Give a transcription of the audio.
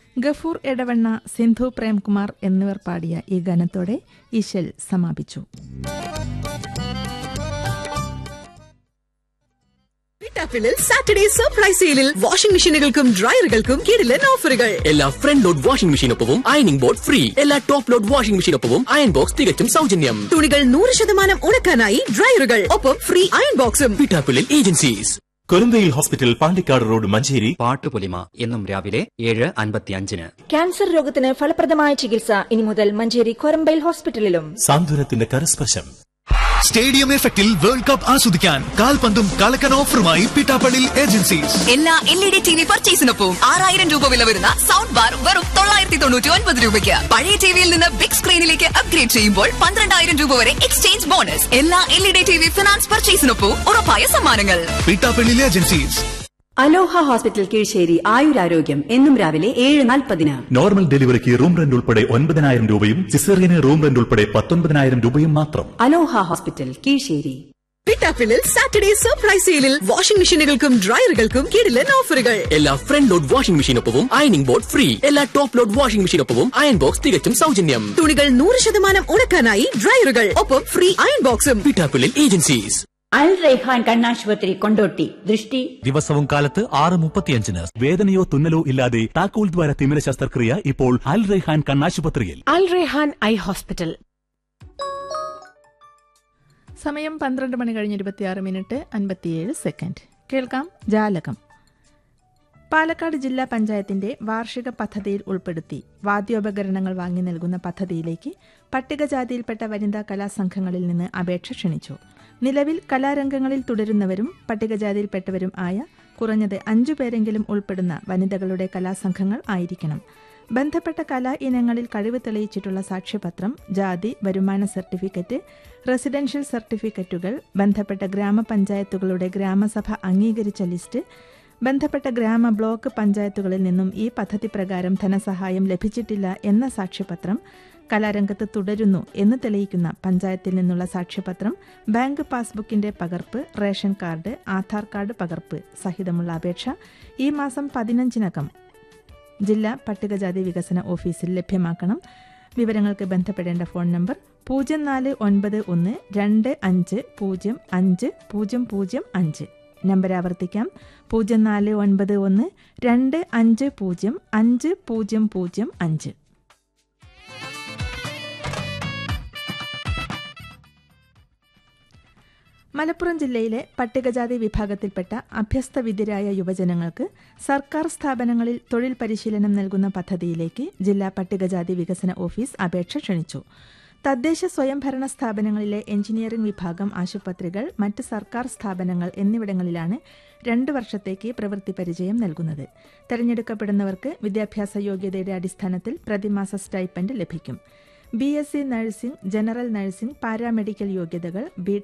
ഗഫൂർ എടവണ്ണ സിന്ധു പ്രേംകുമാർ എന്നിവർ പാടിയ ഈ ഗാനത്തോടെ ഇശൽ സമാപിച്ചു പിട്ടാപ്പിളിൽ സാറ്റർഡേ സർപ്രൈസ് സെയിലിൽ വാഷിംഗ് മെഷീനുകൾക്കും ഡ്രയറുകൾക്കും കിടിലൻ ഓഫറുകൾ എല്ലാ ഫ്രണ്ട് ലോഡ് വാഷിംഗ് മെഷീനൊപ്പവും അയണിംഗ് ബോർഡ് ഫ്രീ എല്ലാ ടോപ്പ് ലോഡ് വാഷിംഗ് മെഷീനൊപ്പവും അയൺ ബോക്സ് തികച്ചും സൗജന്യം തുണികൾ നൂറ് ശതമാനം ഉണക്കാനായി ഡ്രയറുകൾ ഒപ്പം ഫ്രീ അയൺ ബോക്സും പിട്ടാപ്പിളിൽ agencies Korambayil hospital Pandikkad road Manjeri Pattupolima എന്നും രാവിലെ ഏഴ് അൻപത്തിയഞ്ചിന് ക്യാൻസർ രോഗത്തിന് ഫലപ്രദമായ ചികിത്സ ഇനി മുതൽ മഞ്ചേരി കൊരമ്പയിൽ ഹോസ്പിറ്റലിലും സാന്ത്വനത്തിന്റെ കരസ്പർശം സ്റ്റേഡിയം എഫക്റ്റിൽ വേൾഡ് കപ്പ് ആസ്വദിക്കാൻ കാൽപന്തും കളക്കൻ ഓഫറുമായി പിട്ടാപ്പള്ളി ഏജൻസീസ് എല്ലാ L E D T V പർച്ചേസിനൊപ്പം ആറായിരം രൂപ വില വരുന്ന സൗണ്ട് ബാർ വെറും തൊള്ളായിരത്തി തൊണ്ണൂറ്റി ഒൻപത് രൂപയ്ക്ക് പഴയ ടിവിയിൽ നിന്ന് ബിഗ് സ്ക്രീനിലേക്ക് അപ്ഗ്രേഡ് ചെയ്യുമ്പോൾ പന്ത്രണ്ടായിരം രൂപ വരെ എക്സ്ചേഞ്ച് ബോണസ് എല്ലാ L E D T V finance പർച്ചേസിനൊപ്പം ഉറപ്പായ സമ്മാനങ്ങൾ Pittappilly agencies Aloha hospital Kizhissery ആയുരാരോഗ്യം എന്നും രാവിലെ ഏഴ് നാൽപ്പതിന് നോർമൽ ഡെലിവറിക്ക് റൂം റെന്റ് ഉൾപ്പെടെ ഒൻപതിനായിരം രൂപയും സിസേറിയന് റൂം റെന്റ് ഉൾപ്പെടെ പത്തൊൻപതിനായിരം രൂപയും മാത്രം അലോഹ ഹോസ്പിറ്റൽ കീഴ്ശ്ശേരി പിട്ടാപ്പിളിൽ സാറ്റർഡേ സർപ്രൈസ് സെയിലിൽ വാഷിംഗ് മെഷീനുകൾക്കും ഡ്രയറുകൾക്കും കിടിലൻ ഓഫറുകൾ എല്ലാ ഫ്രണ്ട് ലോഡ് വാഷിംഗ് മെഷീനൊപ്പവും അയണിംഗ് ബോർഡ് ഫ്രീ എല്ലാ ടോപ്പ് ലോഡ് വാഷിംഗ് മെഷീനൊപ്പവും അയൺ ബോക്സ് തികച്ചും സൗജന്യം തുണികൾ നൂറ് ശതമാനം ഉണക്കാനായി ഡ്രയറുകൾ ഒപ്പം ഫ്രീ അയൺ ബോക്സും പിട്ടാപ്പിളിൽ ഏജൻസീസ് അൽ റൈഹാൻ കണ്ണാശുപത്രി കൊണ്ടോട്ടി ദൃഷ്ടി ദിവസവും കാലത്ത് ആറ് മുപ്പത്തിയഞ്ചിന് വേദനയോ തുന്നലോ ഇല്ലാതെ താക്കോൽ ദ്വാര തിമിര ശസ്ത്രക്രിയ ഇപ്പോൾ അൽ റെഹാൻ കണ്ണാശുപത്രിയിൽ അൽ റെഹാൻ ഐ ഹോസ്പിറ്റൽ സമയം പന്ത്രണ്ട് മണി കഴിഞ്ഞ് ഇരുപത്തിയാറ് മിനിറ്റ് അൻപത്തിയേഴ് സെക്കൻഡ് കേൾക്കാം ജാലകം പാലക്കാട് ജില്ലാ പഞ്ചായത്തിന്റെ വാർഷിക പദ്ധതിയിൽ ഉൾപ്പെടുത്തി വാദ്യോപകരണങ്ങൾ വാങ്ങി നൽകുന്ന പദ്ധതിയിലേക്ക് പട്ടികജാതിയിൽപ്പെട്ട വനിതാ കലാസംഘങ്ങളിൽ നിന്ന് അപേക്ഷ ക്ഷണിച്ചു നിലവിൽ കലാരംഗങ്ങളിൽ തുടരുന്നവരും പട്ടികജാതിയിൽപ്പെട്ടവരും ആയ കുറഞ്ഞത് അഞ്ചു പേരെങ്കിലും ഉൾപ്പെടുന്ന വനിതകളുടെ കലാസംഘങ്ങൾ ആയിരിക്കണം ബന്ധപ്പെട്ട കലാ ഇനങ്ങളിൽ കഴിവ് തെളിയിച്ചിട്ടുള്ള സാക്ഷ്യപത്രം ജാതി വരുമാന സർട്ടിഫിക്കറ്റ് റെസിഡൻഷ്യൽ സർട്ടിഫിക്കറ്റുകൾ ബന്ധപ്പെട്ട ഗ്രാമപഞ്ചായത്തുകളുടെ ഗ്രാമസഭ അംഗീകരിച്ച ലിസ്റ്റ് ബന്ധപ്പെട്ട ഗ്രാമ ബ്ലോക്ക് പഞ്ചായത്തുകളിൽ നിന്നും ഈ പദ്ധതി പ്രകാരം ധനസഹായം ലഭിച്ചിട്ടില്ല എന്ന സാക്ഷ്യപത്രം കലാരംഗത്ത് തുടരുന്നു എന്ന് തെളിയിക്കുന്ന പഞ്ചായത്തിൽ നിന്നുള്ള സാക്ഷ്യപത്രം ബാങ്ക് പാസ്ബുക്കിന്റെ പകർപ്പ് റേഷൻ കാർഡ് ആധാർ കാർഡ് പകർപ്പ് സഹിതമുള്ള അപേക്ഷ ഈ മാസം പതിനഞ്ചിനകം ജില്ലാ പട്ടികജാതി വികസന ഓഫീസിൽ ലഭ്യമാക്കണം വിവരങ്ങൾക്ക് ബന്ധപ്പെടേണ്ട ഫോൺ നമ്പർ പൂജ്യം നാല് ഒൻപത് ഒന്ന് രണ്ട് അഞ്ച് പൂജ്യം അഞ്ച് പൂജ്യം പൂജ്യം അഞ്ച് നമ്പർ ആവർത്തിക്കാം പൂജ്യം നാല് ഒൻപത് ഒന്ന് രണ്ട് അഞ്ച് പൂജ്യം അഞ്ച് പൂജ്യം പൂജ്യം അഞ്ച് മലപ്പുറം ജില്ലയിലെ പട്ടികജാതി വിഭാഗത്തിൽപ്പെട്ട അഭ്യസ്തവിദ്യരായ യുവജനങ്ങൾക്ക് സർക്കാർ സ്ഥാപനങ്ങളിൽ തൊഴിൽ പരിശീലനം നൽകുന്ന പദ്ധതിയിലേക്ക് ജില്ലാ പട്ടികജാതി വികസന ഓഫീസ് അപേക്ഷ ക്ഷണിച്ചു തദ്ദേശ സ്വയംഭരണ സ്ഥാപനങ്ങളിലെ എഞ്ചിനീയറിംഗ് വിഭാഗം ആശുപത്രികൾ മറ്റ് സർക്കാർ സ്ഥാപനങ്ങൾ എന്നിവിടങ്ങളിലാണ് രണ്ട് വർഷത്തേക്ക് പ്രവൃത്തി പരിചയം നൽകുന്നത് തെരഞ്ഞെടുക്കപ്പെടുന്നവർക്ക് വിദ്യാഭ്യാസ യോഗ്യതയുടെ അടിസ്ഥാനത്തിൽ പ്രതിമാസ സ്റ്റൈപ്പൻഡ് ലഭിക്കും B S C nursing general nursing paramedical യോഗ്യതകൾ ബി